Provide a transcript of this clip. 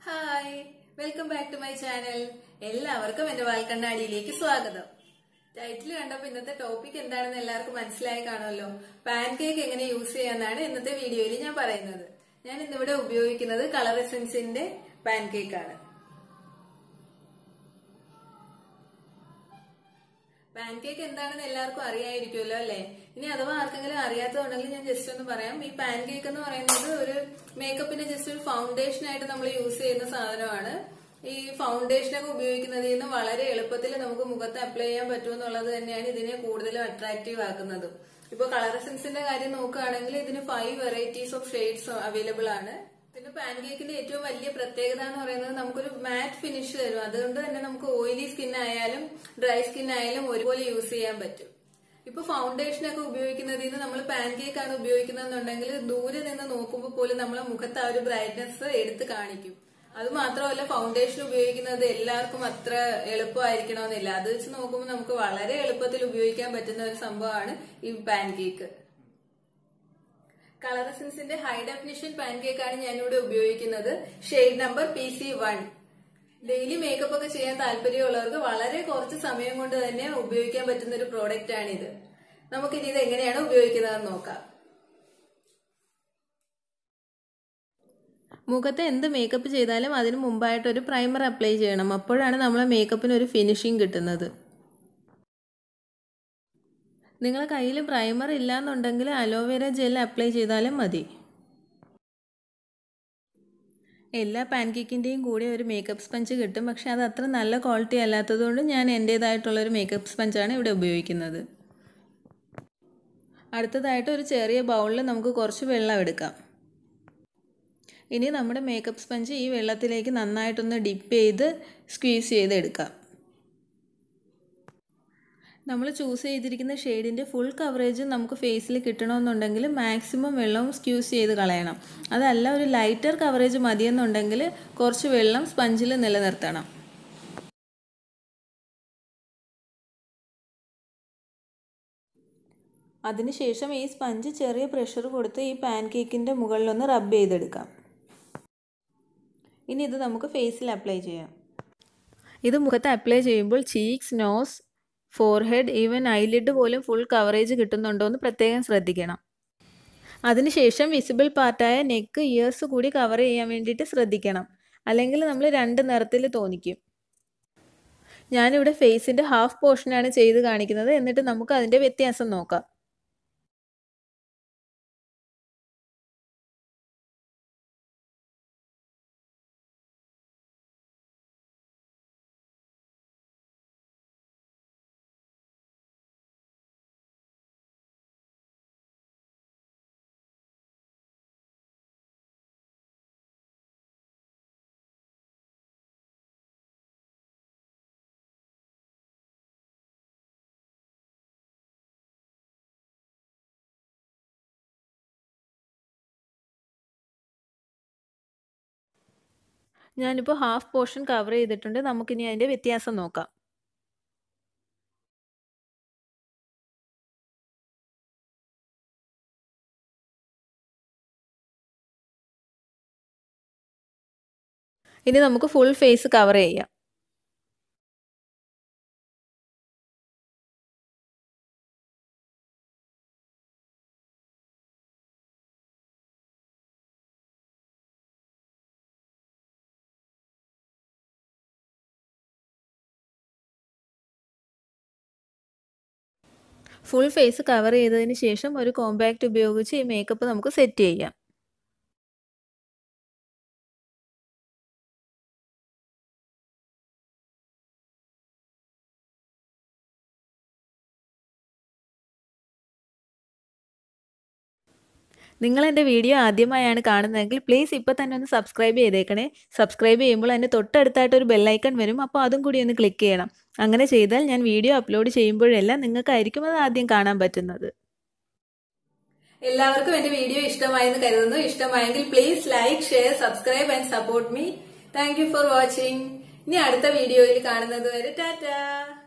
hi welcome back to my channel എല്ലാവർക്കും എന്റെ വാൽക്കണ്ണാടിയിലേക്ക് സ്വാഗതം ടൈറ്റിൽ കണ്ടപ്പോൾ ഇന്നത്തെ ടോപ്പിക് എന്താണെന്ന് എല്ലാവർക്കും മനസ്സിലായി കാണുമല്ലോ പാൻ കേക്ക് എങ്ങനെ യൂസ് ചെയ്യാന്നാണ് ഇന്നത്തെ വീഡിയോയിൽ ഞാൻ പറയുന്നത് ഞാൻ ഇന്നിവിടെ ഉപയോഗിക്കുന്നത് കളർ എസൻസിന്റെ പാൻ കേക്ക് ആണ് പാൻ കേക്ക് എന്താണെന്ന് എല്ലാവർക്കും അറിയായിരിക്കുമല്ലോ അല്ലെ ഇനി അഥവാ ആർക്കെങ്കിലും അറിയാത്തതുണ്ടെങ്കിൽ ഞാൻ ജസ്റ്റ് ഒന്ന് പറയാം ഈ പാൻ കേക്ക് എന്ന് പറയുന്നത് ഒരു മേക്കപ്പിന്റെ ജസ്റ്റ് ഒരു ഫൗണ്ടേഷൻ ആയിട്ട് നമ്മൾ യൂസ് ചെയ്യുന്ന സാധനമാണ് ഈ ഫൗണ്ടേഷനൊക്കെ ഉപയോഗിക്കുന്നതിൽ നിന്ന് വളരെ എളുപ്പത്തിൽ നമുക്ക് മുഖത്ത് അപ്ലൈ ചെയ്യാൻ പറ്റുമെന്നുള്ളത് തന്നെയാണ് ഇതിനെ കൂടുതലും അട്രാക്റ്റീവ് ആക്കുന്നത് ഇപ്പൊ കളർ എസൻസിന്റെ കാര്യം നോക്കുകയാണെങ്കിൽ ഇതിന് five varieties of shades available ആണ് പിന്നെ പാൻ കേക്കിന്റെ ഏറ്റവും വലിയ പ്രത്യേകത എന്ന് പറയുന്നത് നമുക്കൊരു മാറ്റ് ഫിനിഷ് തരും അതുകൊണ്ട് തന്നെ നമുക്ക് ഓയിലി സ്കിൻ ആയാലും ഡ്രൈ സ്കിൻ ആയാലും ഒരുപോലെ യൂസ് ചെയ്യാൻ പറ്റും ഇപ്പൊ ഫൗണ്ടേഷൻ ഒക്കെ ഉപയോഗിക്കുന്നതിന് നമ്മൾ പാൻ കേക്ക് ആണ് ഉപയോഗിക്കുന്നതെന്നുണ്ടെങ്കിൽ ദൂരെ നിന്ന് നോക്കുമ്പോൾ പോലും നമ്മളെ മുഖത്ത് ആ ഒരു ബ്രൈറ്റ്നെസ് എടുത്ത് കാണിക്കും അത് മാത്രമല്ല ഫൗണ്ടേഷൻ ഉപയോഗിക്കുന്നത് എല്ലാവർക്കും അത്ര എളുപ്പമായിരിക്കണമെന്നില്ല അത് വെച്ച് നോക്കുമ്പോൾ നമുക്ക് വളരെ എളുപ്പത്തിൽ ഉപയോഗിക്കാൻ പറ്റുന്ന ഒരു സംഭവമാണ് ഈ പാൻ കേക്ക് കളർ എസൻസിന്റെ ഹൈ ഡെഫിനിഷൻ പാൻ കേക്ക് ആണ് ഞാനിവിടെ ഉപയോഗിക്കുന്നത് shade number P C one daily makeup ഒക്കെ ചെയ്യാൻ താല്പര്യമുള്ളവർക്ക് വളരെ കുറച്ച് സമയം കൊണ്ട് തന്നെ ഉപയോഗിക്കാൻ പറ്റുന്ന ഒരു പ്രോഡക്റ്റ് ആണിത് നമുക്കിനി ഇത് എങ്ങനെയാണ് ഉപയോഗിക്കുന്നതെന്ന് നോക്കാം മുഖത്ത് എന്ത് മേക്കപ്പ് ചെയ്താലും അതിന് മുമ്പായിട്ട് ഒരു പ്രൈമർ അപ്ലൈ ചെയ്യണം അപ്പോഴാണ് നമ്മളെ മേക്കപ്പിന് ഒരു ഫിനിഷിംഗ് കിട്ടുന്നത് നിങ്ങളെ കയ്യിൽ പ്രൈമർ ഇല്ലാന്നുണ്ടെങ്കിൽ അലോവേര ജെൽ അപ്ലൈ ചെയ്താലും മതി എല്ലാ പാൻകേക്കിൻ്റെയും കൂടെ ഒരു മേക്കപ്പ് സ്പഞ്ച് കിട്ടും പക്ഷെ അത് അത്ര നല്ല ക്വാളിറ്റി അല്ലാത്തതുകൊണ്ട് ഞാൻ എൻ്റേതായിട്ടുള്ളൊരു മേക്കപ്പ് സ്പഞ്ചാണ് ഇവിടെ ഉപയോഗിക്കുന്നത് അടുത്തതായിട്ട് ഒരു ചെറിയ ബൗളിൽ നമുക്ക് കുറച്ച് വെള്ളം എടുക്കാം ഇനി നമ്മുടെ മേക്കപ്പ് സ്പഞ്ച് ഈ വെള്ളത്തിലേക്ക് നന്നായിട്ടൊന്ന് ഡിപ്പ് ചെയ്ത് സ്ക്വീസ് ചെയ്തെടുക്കാം നമ്മൾ ചൂസ് ചെയ്തിരിക്കുന്ന ഷെയ്ഡിൻ്റെ ഫുൾ കവറേജ് നമുക്ക് ഫേസിൽ കിട്ടണമെന്നുണ്ടെങ്കിൽ മാക്സിമം വെള്ളവും സ്ക്യൂസ് ചെയ്ത് കളയണം അതല്ല ഒരു ലൈറ്റർ കവറേജ് മതിയെന്നുണ്ടെങ്കിൽ കുറച്ച് വെള്ളം സ്പഞ്ചിൽ നിലനിർത്തണം അതിനുശേഷം ഈ സ്പഞ്ച് ചെറിയ പ്രഷർ കൊടുത്ത് ഈ പാൻ കേക്കിൻ്റെ മുകളിലൊന്ന് റബ്ബ് ചെയ്തെടുക്കാം ഇനി ഇത് നമുക്ക് ഫേസിൽ അപ്ലൈ ചെയ്യാം ഇത് മുഖത്ത് അപ്ലൈ ചെയ്യുമ്പോൾ cheeks nose forehead even eyelid പോലും ഫുൾ കവറേജ് കിട്ടുന്നുണ്ടോ എന്ന് പ്രത്യേകം ശ്രദ്ധിക്കണം അതിനുശേഷം വിസിബിൾ പാർട്ടായ നെക്ക് ഇയേഴ്സ് കൂടി കവർ ചെയ്യാൻ വേണ്ടിയിട്ട് ശ്രദ്ധിക്കണം അല്ലെങ്കിൽ നമ്മൾ രണ്ട് നിറത്തിൽ തോന്നിക്കും ഞാനിവിടെ ഫേസിൻ്റെ ഹാഫ് പോർഷനാണ് ചെയ്ത് കാണിക്കുന്നത് എന്നിട്ട് നമുക്ക് അതിൻ്റെ വ്യത്യാസം നോക്കാം ഞാനിപ്പോൾ ഹാഫ് പോർഷൻ കവർ ചെയ്തിട്ടുണ്ട് നമുക്കിനി അതിൻ്റെ വ്യത്യാസം നോക്കാം ഇനി നമുക്ക് ഫുൾ ഫേസ് കവർ ചെയ്യാം ഫുൾ ഫേസ് കവർ ചെയ്തതിന് ശേഷം ഒരു കോമ്പാക്റ്റ് ഉപയോഗിച്ച് ഈ മേക്കപ്പ് നമുക്ക് സെറ്റ് ചെയ്യാം നിങ്ങൾ എൻ്റെ വീഡിയോ ആദ്യമായാണ് കാണുന്നതെങ്കിൽ പ്ലീസ് ഇപ്പോൾ തന്നെ ഒന്ന് സബ്സ്ക്രൈബ് ചെയ്തേക്കണേ സബ്സ്ക്രൈബ് ചെയ്യുമ്പോൾ അതിൻ്റെ തൊട്ടടുത്തായിട്ട് ഒരു ബെല്ലൈക്കൺ വരും അപ്പോൾ അതും കൂടി ഒന്ന് ക്ലിക്ക് ചെയ്യണം അങ്ങനെ ചെയ്താൽ ഞാൻ വീഡിയോ അപ്ലോഡ് ചെയ്യുമ്പോഴെല്ലാം നിങ്ങൾക്കായിരിക്കും അത് ആദ്യം കാണാൻ പറ്റുന്നത് എല്ലാവർക്കും എന്റെ വീഡിയോ ഇഷ്ടമായെന്ന് കരുതുന്നു ഇഷ്ടമായെങ്കിൽ please like share subscribe and support me thank you for watching ഇനി അടുത്ത വീഡിയോയിൽ കാണുന്നത് വരെ ടാറ്റാ